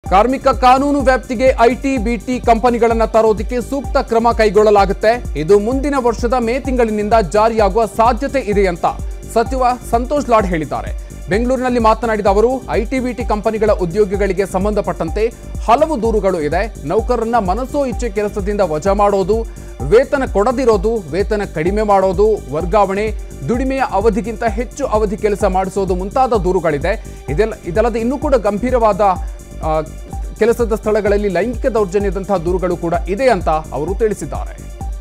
ಕಾರ್ಮಿಕ ಕಾನೂನು ವ್ಯಾಪ್ತಿಗೆ ಐಟಿ ಬಿಟಿ ಕಂಪನಿಗಳನ್ನ ತರೋದಕ್ಕೆ ಸೂಕ್ತ ಕ್ರಮ ಕೈಗೊಳ್ಳಲಾಗುತ್ತೆ ಇದು ಮುಂದಿನ ವರ್ಷದ ಮೇ ತಿಂಗಳಿನಿಂದ ಜಾರಿಯಾಗುವ ಸಾಧ್ಯತೆ ಇದೆ ಅಂತ ಸಚಿವ ಸಂತೋಷ್ ಲಾಡ್ ಹೇಳಿದ್ದಾರೆ ಬೆಂಗಳೂರಿನಲ್ಲಿ ಮಾತನಾಡಿದ ಅವರು ಐಟಿ ಬಿಟಿ ಕಂಪನಿಗಳ ಉದ್ಯೋಗಿಗಳಿಗೆ ಸಂಬಂಧಪಟ್ಟಂತೆ ಹಲವು ದೂರುಗಳು ಇದೆ ನೌಕರರನ್ನ ಮನಸೋ ಇಚ್ಛೆ ಕೆಲಸದಿಂದ ವಜಾ ಮಾಡೋದು ವೇತನ ಕೊಡದಿರೋದು ವೇತನ ಕಡಿಮೆ ಮಾಡೋದು ವರ್ಗಾವಣೆ ದುಡಿಮೆಯ ಅವಧಿಗಿಂತ ಹೆಚ್ಚು ಅವಧಿ ಕೆಲಸ ಮಾಡಿಸೋದು ಮುಂತಾದ ದೂರುಗಳಿದೆ ಇದೆಲ್ಲ ಇದಲ್ಲದೆ ಇನ್ನೂ ಕೂಡ ಗಂಭೀರವಾದ ಆ, ಕೆಲಸದ ಸ್ಥಳಗಳಲ್ಲಿ ಲೈಂಗಿಕ ದೌರ್ಜನ್ಯದಂತಹ ದೂರುಗಳು ಕೂಡ ಇದೆ ಅಂತ ಅವರು ತಿಳಿಸಿದ್ದಾರೆ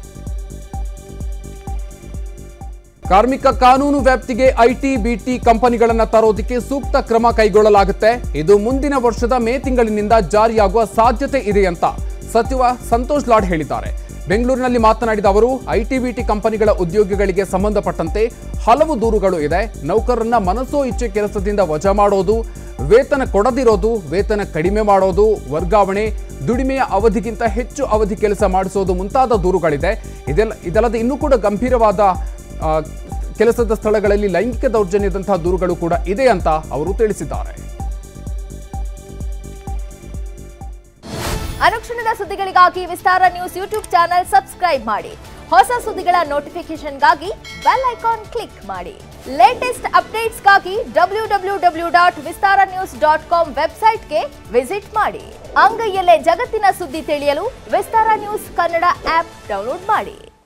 ಕಾರ್ಮಿಕ ಕಾನೂನು ವ್ಯಾಪ್ತಿಗೆ ಐಟಿ ಬಿಟಿ ಕಂಪನಿಗಳನ್ನ ತರೋದಕ್ಕೆ ಸೂಕ್ತ ಕ್ರಮ ಕೈಗೊಳ್ಳಲಾಗುತ್ತೆ ಇದು ಮುಂದಿನ ವರ್ಷದ ಮೇ ತಿಂಗಳಿನಿಂದ ಜಾರಿಯಾಗುವ ಸಾಧ್ಯತೆ ಇದೆ ಅಂತ ಸಚಿವ ಸಂತೋಷ್ ಲಾಡ್ ಹೇಳಿದ್ದಾರೆ ಬೆಂಗಳೂರಿನಲ್ಲಿ ಮಾತನಾಡಿದ ಅವರು ಐಟಿ ಬಿಟಿ ಕಂಪನಿಗಳ ಉದ್ಯೋಗಿಗಳಿಗೆ ಸಂಬಂಧಪಟ್ಟಂತೆ ಹಲವು ದೂರುಗಳು ಇದೆ ನೌಕರರನ್ನ ಮನಸೋ ಇಚ್ಛೆ ಕೆಲಸದಿಂದ ವಜಾ ಮಾಡೋದು ವೇತನ ಕೊಡದಿರೋದು ವೇತನ ಕಡಿಮೆ ಮಾಡೋದು ವರ್ಗಾವಣೆ ದುಡಿಮೆಯ ಅವಧಿಗಿಂತ ಹೆಚ್ಚು ಅವಧಿ ಕೆಲಸ ಮಾಡಿಸೋದು ಮುಂತಾದ ದೂರುಗಳಿದೆ ಇದೆಲ್ಲ ಇದಲ್ಲದೆ ಇನ್ನೂ ಕೂಡ ಗಂಭೀರವಾದ ಆ, ಕೆಲಸದ ಸ್ಥಳಗಳಲ್ಲಿ ಲೈಂಗಿಕ ದೌರ್ಜನ್ಯದಂತಹ ದೂರುಗಳು ಕೂಡ ಇದೆ ಅಂತ ಅವರು ತಿಳಿಸಿದ್ದಾರೆ ಅನುಕ್ಷಣದ ಸುದ್ದಿಗಳಿಗಾಗಿ Vistara news YouTube channel subscribe ಮಾಡಿ ಹೊಸ ಸುದ್ದಿಗಳ ನೋಟಿಫಿಕೇಶನ್ಗಾಗಿ ಬೆಲ್ ಐಕಾನ್ ಕ್ಲಿಕ್ ಮಾಡಿ ಲೇಟೆಸ್ಟ್ ಅಪ್ಡೇಟ್ಸ್ಗಾಗಿ W W W dot Vistara news dot com ವೆಬ್ಸೈಟ್ಗೆ ವಿಸಿಟ್ ಮಾಡಿ ಅಂಗೈಯಲ್ಲೇ ಜಗತ್ತಿನ ಸುದ್ದಿ ತಿಳಿಯಲು Vistara news Kannada app download ಮಾಡಿ